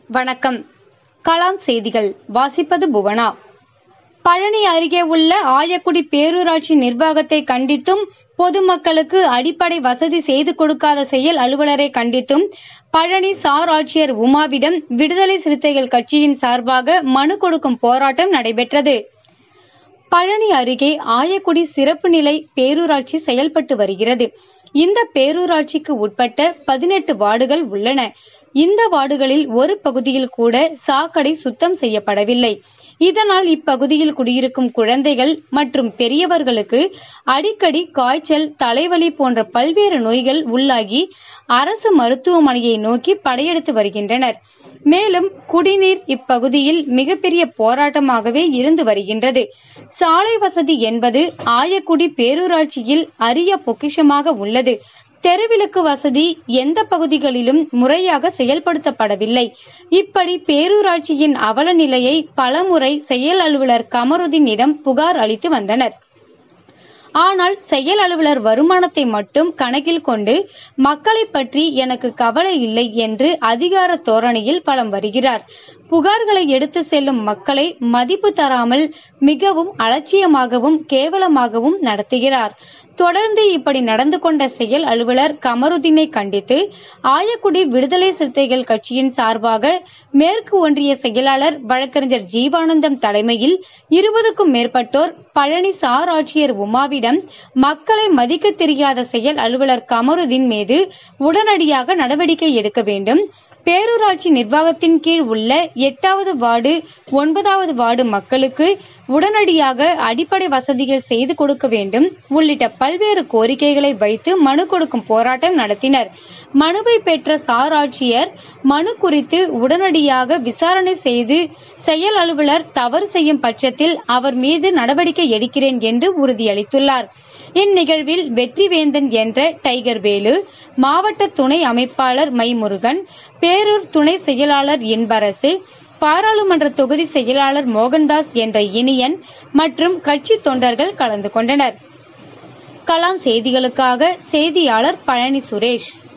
வணக்கம் கலாம் செய்திகள் வாசிப்பது புவனா பழனி அருகே உள்ள ஆயக்குடி பேரூராட்சி நிர்வாகத்தை கண்டித்தும் பொதுமக்களுக்கு அடிப்படை வசதி செய்து கொடுக்காத செயல் அலுவலரை கண்டித்தும் பழனி சார் ஆட்சியர் உமாவிடம் விடுதலை சிறுத்தைகள் கட்சியின் சார்பாக மனு கொடுக்கும் போராட்டம் நடைபெற்றது பழனி அருகே ஆயக்குடி சிறப்பு நிலை பேரூராட்சி செயல்பட்டு வருகிறது இந்த பேரூராட்சிக்கு உட்பட்ட பதினெட்டு வார்டுகள் உள்ளன இந்த வார்டுகளில் ஒரு பகுதியில் கூட சாக்கடை சுத்தம் செய்யப்படவில்லை இதனால் இப்பகுதியில் குடியிருக்கும் குழந்தைகள் மற்றும் பெரியவர்களுக்கு அடிக்கடி காய்ச்சல் தலைவலி போன்ற பல்வேறு நோய்கள் உள்ளாகி அரசு மருத்துவமனையை நோக்கி படையெடுத்து வருகின்றனர் மேலும் குடிநீர் இப்பகுதியில் மிகப்பெரிய போராட்டமாகவே இருந்து வருகின்றது சாலை வசதி என்பது ஆயக்குடி பேரூராட்சியில் அரிய பொக்கிஷமாக உள்ளது தெருவிளக்கு வசதி எந்த பகுதிகளிலும் முறையாக செயல்படுத்தப்படவில்லை இப்படி பேரூராட்சியின் அவல நிலையை பலமுறை செயல் அலுவலர் கமருதீனிடம் புகார் அளித்து வந்தனர் ஆனால் செயல் அலுவலர் வருமானத்தை மட்டும் கணக்கில் கொண்டு மக்களை பற்றி எனக்கு கவலை இல்லை என்று அதிகார தோரணையில் பலம் வருகிறார் புகார்களை எடுத்து செல்லும் மக்களை மதிப்பு தராமல் மிகவும் அலட்சியமாகவும் கேவலமாகவும் நடத்துகிறார் தொடர்ந்து இப்படி நடந்து கொண்ட செயல் அலுவலர் கமருதீனை கண்டித்து ஆயக்குடி விடுதலை சிறுத்தைகள் கட்சியின் சார்பாக மேற்கு ஒன்றிய செயலாளர் வழக்கறிஞர் ஜீவானந்தம் தலைமையில் இருபதுக்கும் மேற்பட்டோர் பழனி சார் ஆட்சியர் உமாவிடம் மக்களை மதிக்க தெரியாத செயல் அலுவலர் கமருதீன் மீது உடனடியாக நடவடிக்கை எடுக்க வேண்டும் பேரூராட்சி நிர்வாகத்தின் கீழ் உள்ள எட்டாவது வார்டு ஒன்பதாவது வார்டு மக்களுக்கு உடனடியாக அடிப்படை வசதிகள் செய்து கொடுக்க வேண்டும் உள்ளிட்ட பல்வேறு கோரிக்கைகளை வைத்து மனு கொடுக்கும் போராட்டம் நடத்தினர் மனுவை பெற்ற சார் ஆட்சியர் மனு குறித்து உடனடியாக விசாரணை செய்து செயல் அலுவலர் தவறு செய்யும் பட்சத்தில் அவர் மீது நடவடிக்கை எடுக்கிறேன் என்று உறுதியளித்துள்ளார் இந்நிகழ்வில் வெற்றிவேந்தன் என்ற டைகர் வேலு மாவட்ட துணை அமைப்பாளர் மைமுருகன் பேரூர் துணை செயலாளர் இன்பரசு பாராளுமன்ற தொகுதி செயலாளர் மோகன்தாஸ் என்ற இனியன் மற்றும் கட்சி தொண்டர்கள் கலந்து கொண்டனர் கலாம் செய்திகளுக்காக செய்தியாளர் பழனி சுரேஷ்